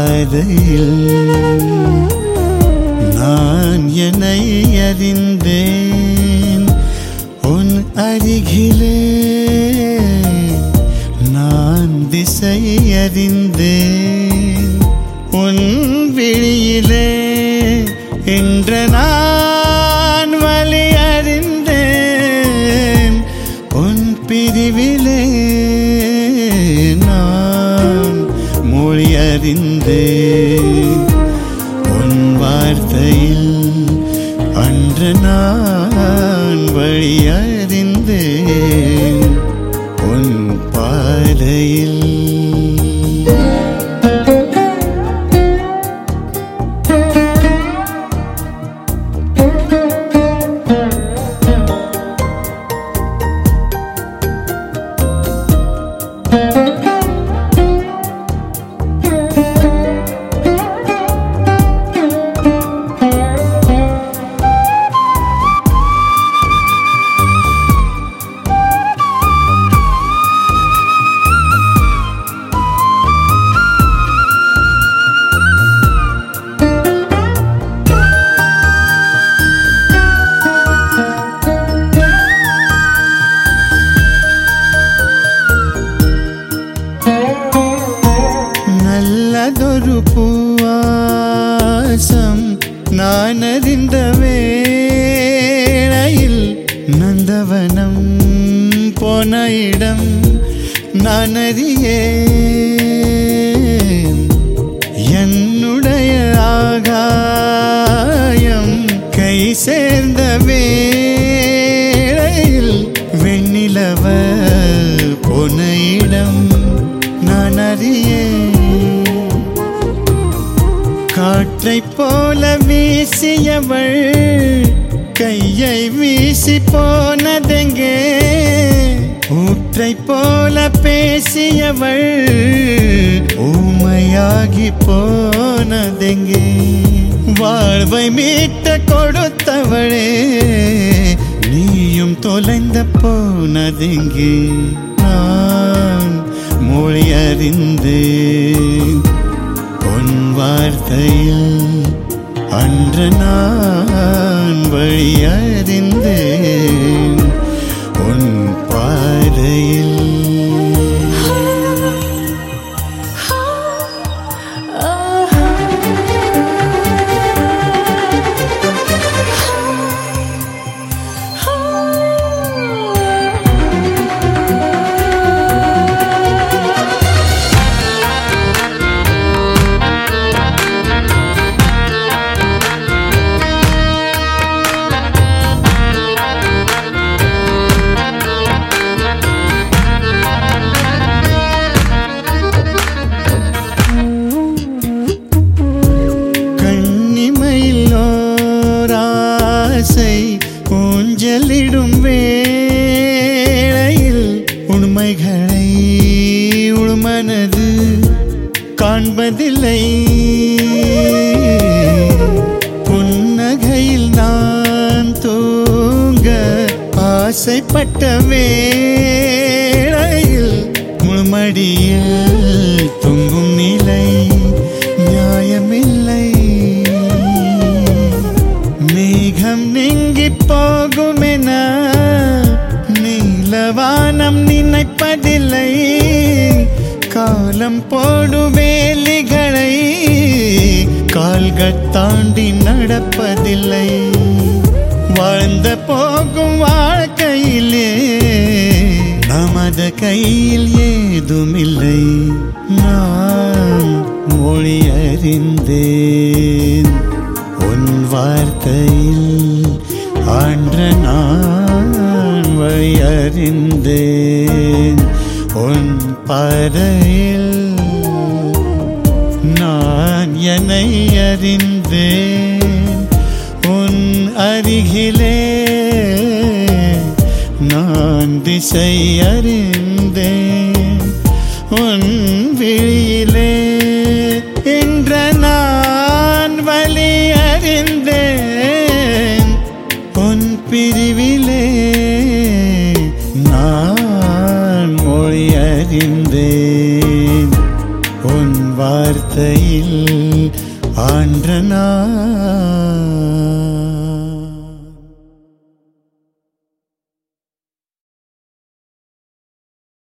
பாதையில் நான் என்னை அறிந்தேன் உன் அருகிலே நான் திசை அறிந்தேன் உன் விழியிலே இன்று நான் வழி அறிந்தேன் உன் பிரிவிலே நான் மொழி அறிந்தேன் உன் வார்த்தையில் அன்று நான் வழி அறிந்தேன் உன் பாதையில் நல்லதொரு பூவாசம் நான் அறிந்த வேளையில் நந்தவனம் போன இடம் நான் அறியேன் என்னுடைய ஆகாயம் கை சேர்ந்த வேளையில் வெண்ணிலவ போன இடம் நான் அறியேன் காற்றைப் போல வீசியவள் கையை வீசி போனதெங்கே ஊற்றைப் போல பேசியவள் ஊமையாகி போனதெங்கே வாழ்வை மீட்ட கொடுத்தவளே நீயும் தொலைந்த போனதெங்கே நான் மொழி அறிந்தேன் உன் வார்த்தையில் அன்று நான் வழி அறிந்தேன் உன் பாதையில் கண்ணிமையில் ஓராசை ஊஞ்சலிடும் வேளையில் உண்மைகளை உள்மனது காண்பதில்லை புன்னகையில் நான் தூங்க ஆசைப்பட்ட வேளையில் முழுமடியில் தொங்கும் நிலை நியாயமில்லை மேகம் நீங்கி போகுமென நீலவானம் நினைப்பதில்லை காலம் போடு வேலிகளை கால்கள் தாண்டி நடப்பதில்லை வாழ்ந்த போகும் வாழ்க்கையிலே நமது கையில் ஏதுமில்லை நான் மொழி அறிந்தேன் உன் வார்த்தையில் ஆன்ற நான் வழி அறிந்தேன் உன் பாதையில் நான் என்னை அறிந்தேன் உன் அருகிலே நான் திசை அறிந்தேன் உன் விழியிலே என்ற நான் வழி அறிந்தேன் உன் பிரிவிலே நான் மொழி அறிந்தேன் உன் வார்த்தையில் வானில் ஆன்ற நான்